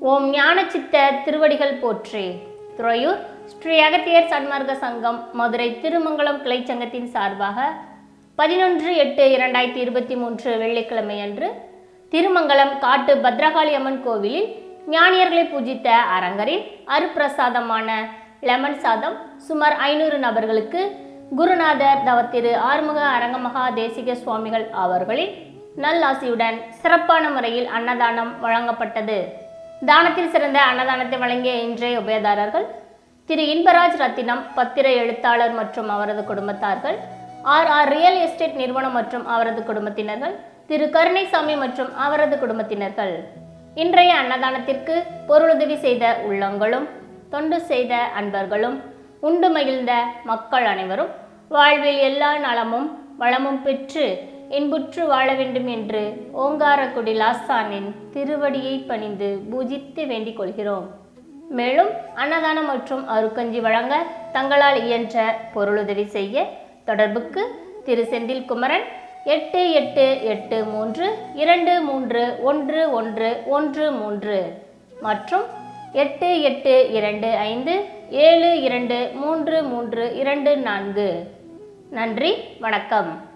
ஓம் ஞானச்சித்த திருவடிகள் போற்றி துறையூர் ஸ்ரீ அகத்தியர் சன்மார்க்க சங்கம் மதுரை திருமங்கலம் கிளைச்சங்கத்தின் சார்பாக பதினொன்று எட்டு இரண்டாயிரத்தி இருபத்தி மூன்று வெள்ளிக்கிழமை அன்று திருமங்கலம் காட்டு பத்ரகாளி அம்மன் கோவிலில் ஞானியர்களை பூஜித்த அரங்கரின் அருப்பிரசாதமான லெமன் சாதம் சுமார் ஐநூறு நபர்களுக்கு குருநாதர் தவத்திரு ஆறுமுக அரங்கமகா தேசிக சுவாமிகள் அவர்களின் நல்லாசியுடன் சிறப்பான முறையில் அன்னதானம் வழங்கப்பட்டது தானத்தில் சிறந்த அன்னதானத்தை வழங்கிய இன்றைய உபயதாரர்கள் திரு இன்பராஜ் ரத்தினம் பத்திர எழுத்தாளர் மற்றும் அவரது குடும்பத்தார்கள் ஆர் ஆர் ரியல் எஸ்டேட் நிறுவனம் மற்றும் அவரது குடும்பத்தினர்கள் திரு கருணைசாமி மற்றும் அவரது குடும்பத்தினர்கள் இன்றைய அன்னதானத்திற்கு பொருளுதவி செய்த உள்ளங்களும் தொண்டு செய்த அன்பர்களும் உண்டு மகிழ்ந்த மக்கள் அனைவரும் வாழ்வில் எல்லா நலமும் வளமும் பெற்று இன்புற்று வாழ வேண்டும் என்று ஓங்காரக்குடி லாஸ்தானின் திருவடியை பணிந்து பூஜித்து வேண்டிக் கொள்கிறோம் மேலும் அன்னதானம் மற்றும் அருக்கஞ்சி வழங்க தங்களால் இயன்ற பொருளுதவி செய்ய தொடர்புக்கு திரு செந்தில் குமரன் எட்டு எட்டு எட்டு மூன்று இரண்டு மூன்று ஒன்று ஒன்று ஒன்று மூன்று மற்றும் எட்டு எட்டு இரண்டு ஐந்து ஏழு இரண்டு மூன்று மூன்று இரண்டு நான்கு நன்றி வணக்கம்